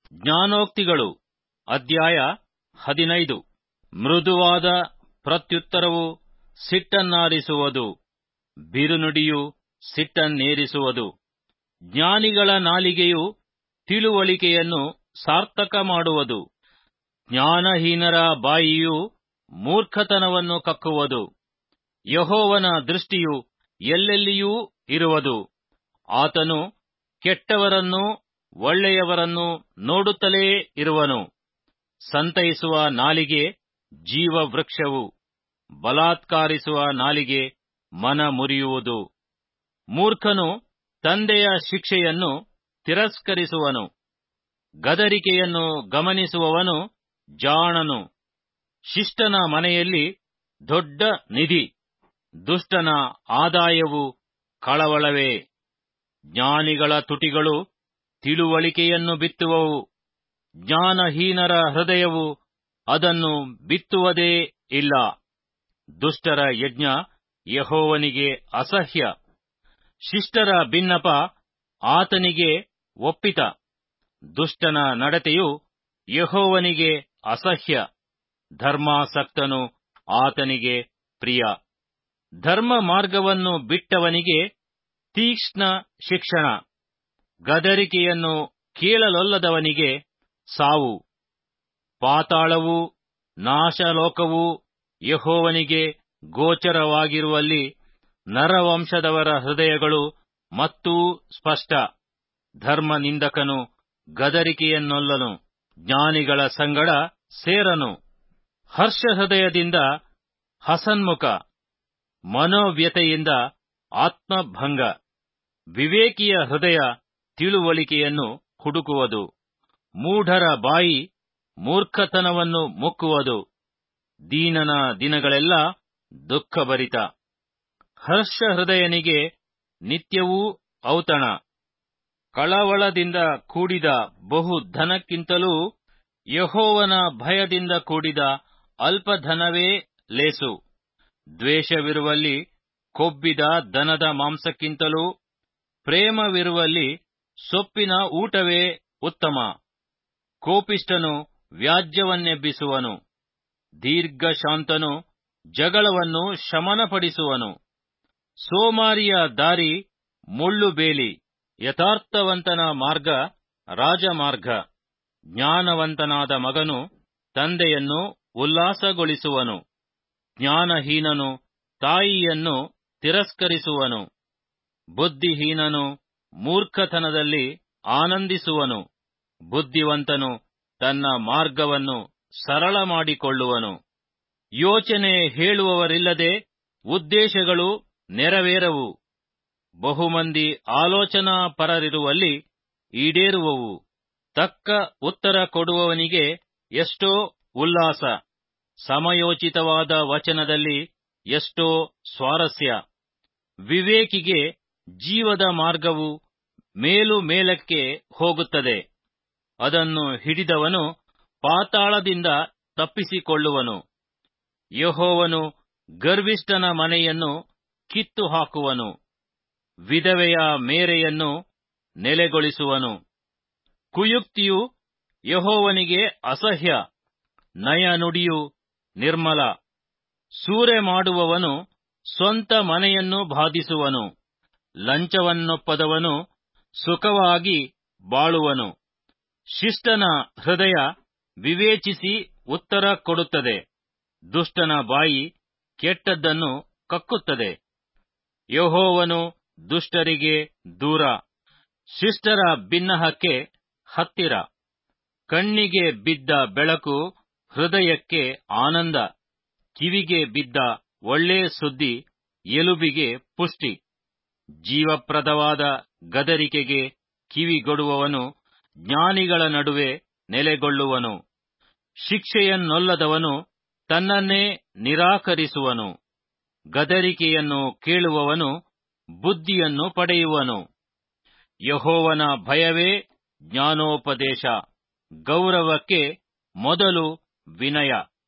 ಜ್ಞಾನೋಕ್ತಿಗಳು ಅಧ್ಯಾಯ ಹದಿನೈದು ಮೃದುವಾದ ಪ್ರತ್ಯುತ್ತರವು ಸಿಟ್ಟನ್ನಾರಿಸುವುದು ಬಿರುನುಡಿಯು ಸಿಟ್ಟನ್ನೇರಿಸುವುದು ಜ್ಞಾನಿಗಳ ನಾಲಿಗೆಯು ತಿಳುವಳಿಕೆಯನ್ನು ಸಾರ್ಥಕ ಮಾಡುವುದು ಜ್ಞಾನಹೀನರ ಬಾಯಿಯು ಮೂರ್ಖತನವನ್ನು ಕಕ್ಕುವುದು ಯಹೋವನ ದೃಷ್ಟಿಯು ಎಲ್ಲೆಲ್ಲಿಯೂ ಇರುವುದು ಆತನು ಕೆಟ್ಟವರನ್ನೂ ಒಳ್ಳೆಯವರನ್ನೂ ನೋಡುತ್ತಲೇ ಇರುವನು ಸಂತೈಸುವ ನಾಲಿಗೆ ಜೀವವೃಕ್ಷವು ಬಲಾತ್ಕಾರಿಸುವ ನಾಲಿಗೆ ಮನ ಮುರಿಯುವುದು ಮೂರ್ಖನು ತಂದೆಯ ಶಿಕ್ಷೆಯನ್ನು ತಿರಸ್ಕರಿಸುವನು ಗದರಿಕೆಯನ್ನು ಗಮನಿಸುವವನು ಜಾಣನು ಶಿಷ್ಟನ ಮನೆಯಲ್ಲಿ ದೊಡ್ಡ ನಿಧಿ ದುಷ್ಟನ ಆದಾಯವು ಕಳವಳವೇ ಜ್ಞಾನಿಗಳ ತುಟಿಗಳು ತಿಳುವಳಿಕೆಯನ್ನು ಬಿತ್ತುವವು ಜ್ಞಾನಹೀನರ ಹೃದಯವು ಅದನ್ನು ಬಿತ್ತುವುದೇ ಇಲ್ಲ ದುಷ್ಟರ ಯಜ್ಞ ಯಹೋವನಿಗೆ ಅಸಹ್ಯ ಶಿಷ್ಟರ ಭಿನ್ನಪ ಆತನಿಗೆ ಒಪ್ಪಿತ ದುಷ್ಟನ ನಡತೆಯು ಯಹೋವನಿಗೆ ಅಸಹ್ಯ ಧರ್ಮಾಸಕ್ತನು ಆತನಿಗೆ ಪ್ರಿಯ ಧರ್ಮ ಮಾರ್ಗವನ್ನು ಬಿಟ್ಟವನಿಗೆ ತೀಕ್ಷ್ಣ ಶಿಕ್ಷಣ ಗದರಿಕೆಯನ್ನು ಕೇಳಲೊಲ್ಲದವನಿಗೆ ಸಾವು ಪಾತಾಳವೂ ನಾಶಲೋಕವೂ ಯಹೋವನಿಗೆ ಗೋಚರವಾಗಿರುವಲ್ಲಿ ನರವಂಶದವರ ಹೃದಯಗಳು ಮತ್ತೂ ಸ್ಪಷ್ಟ ಧರ್ಮ ನಿಂದಕನು ಗದರಿಕೆಯನ್ನೊಲ್ಲನು ಜ್ಞಾನಿಗಳ ಸಂಗಡ ಸೇರನು ಹರ್ಷ ಹೃದಯದಿಂದ ಹಸನ್ಮುಖ ಮನೋವ್ಯತೆಯಿಂದ ಆತ್ಮಭಂಗ ವಿವೇಕಿಯ ಹೃದಯ ತಿಳುವಳಿಕೆಯನ್ನು ಹುಡುಕುವುದು ಮೂಢರ ಬಾಯಿ ಮೂರ್ಖತನವನ್ನು ಮುಕ್ಕುವುದು ದೀನನ ದಿನಗಳೆಲ್ಲ ದುಃಖಭರಿತ ಹರ್ಷ ಹೃದಯನಿಗೆ ನಿತ್ಯವೂ ಔತಣ ಕಳವಳದಿಂದ ಕೂಡಿದ ಬಹು ಧನಕ್ಕಿಂತಲೂ ಯಹೋವನ ಭಯದಿಂದ ಕೂಡಿದ ಅಲ್ಪಧನವೇ ಲೇಸು ದ್ವೇಷವಿರುವಲ್ಲಿ ಕೊಬ್ಬಿದ ದನದ ಮಾಂಸಕ್ಕಿಂತಲೂ ಪ್ರೇಮವಿರುವಲ್ಲಿ ಸೊಪ್ಪಿನ ಊಟವೇ ಉತ್ತಮ ಕೋಪಿಷ್ಟನು ವ್ಯಾಜ್ಯವನ್ನೆಬ್ಬಿಸುವನು ದೀರ್ಘಶಾಂತನು ಜಗಳವನ್ನು ಶಮನಪಡಿಸುವನು ಸೋಮಾರಿಯ ದಾರಿ ಮುಳ್ಳುಬೇಲಿ ಯಥಾರ್ಥವಂತನ ಮಾರ್ಗ ರಾಜಮಾರ್ಗ ಜ್ಞಾನವಂತನಾದ ಮಗನು ತಂದೆಯನ್ನು ಉಲ್ಲಾಸಗೊಳಿಸುವನು ಜ್ಞಾನಹೀನನು ತಾಯಿಯನ್ನು ತಿರಸ್ಕರಿಸುವನು ಬುದ್ಧಿಹೀನನು ಮೂರ್ಖತನದಲ್ಲಿ ಆನಂದಿಸುವನು ಬುದ್ಧಿವಂತನು ತನ್ನ ಮಾರ್ಗವನ್ನು ಸರಳ ಮಾಡಿಕೊಳ್ಳುವನು ಯೋಚನೆ ಹೇಳುವವರಿಲ್ಲದೆ ಉದ್ದೇಶಗಳು ನೆರವೇರವು ಬಹುಮಂದಿ ಆಲೋಚನಾ ಪರರಿರುವಲ್ಲಿ ಈಡೇರುವವು ತಕ್ಕ ಉತ್ತರ ಕೊಡುವವನಿಗೆ ಎಷ್ಟೋ ಉಲ್ಲಾಸ ಸಮಯೋಚಿತವಾದ ವಚನದಲ್ಲಿ ಎಷ್ಟೋ ಸ್ವಾರಸ್ಯ ವಿವೇಕಿಗೆ ಜೀವದ ಮಾರ್ಗವು ಮೇಲು ಮೇಲಕ್ಕೆ ಹೋಗುತ್ತದೆ ಅದನ್ನು ಹಿಡಿದವನು ಪಾತಾಳದಿಂದ ತಪ್ಪಿಸಿಕೊಳ್ಳುವನು ಯಹೋವನು ಗರ್ವಿಷ್ಠನ ಮನೆಯನ್ನು ಕಿತ್ತು ಹಾಕುವನು ವಿಧವೆಯ ಮೇರೆಯನ್ನು ನೆಲೆಗೊಳಿಸುವನು ಕುಯುಕ್ತಿಯು ಯಹೋವನಿಗೆ ಅಸಹ್ಯ ನಯ ನುಡಿಯು ನಿರ್ಮಲ ಸೂರೆ ಮಾಡುವವನು ಸ್ವಂತ ಮನೆಯನ್ನು ಬಾಧಿಸುವನು ಲಂಚವನ್ನೊಪ್ಪದವನು ಸುಖವಾಗಿ ಬಾಳುವನು ಶಿಷ್ಟನ ಹೃದಯ ವಿವೇಚಿಸಿ ಉತ್ತರ ಕೊಡುತ್ತದೆ ದುಷ್ಟನ ಬಾಯಿ ಕೆಟ್ಟದ್ದನ್ನು ಕಕ್ಕುತ್ತದೆ ಯಹೋವನು ದುಷ್ಟರಿಗೆ ದೂರ ಶಿಷ್ಟರ ಬಿನ್ನಹಕ್ಕೆ ಹತ್ತಿರ ಕಣ್ಣಿಗೆ ಬಿದ್ದ ಬೆಳಕು ಹೃದಯಕ್ಕೆ ಆನಂದ ಕಿವಿಗೆ ಬಿದ್ದ ಒಳ್ಳೆ ಸುದ್ದಿ ಎಲುಬಿಗೆ ಪುಷ್ಟಿ ಜೀವಪ್ರದವಾದ ಗದರಿಕೆಗೆ ಕಿವಿಗೊಡುವವನು ಜ್ಞಾನಿಗಳ ನಡುವೆ ನೆಲೆಗೊಳ್ಳುವನು ಶಿಕ್ಷೆಯನ್ನೊಲ್ಲದವನು ತನ್ನನ್ನೇ ನಿರಾಕರಿಸುವನು ಗದರಿಕೆಯನ್ನು ಕೇಳುವವನು ಬುದ್ಧಿಯನ್ನು ಪಡೆಯುವನು ಯಹೋವನ ಭಯವೇ ಜ್ಞಾನೋಪದೇಶ ಗೌರವಕ್ಕೆ ಮೊದಲು ವಿನಯ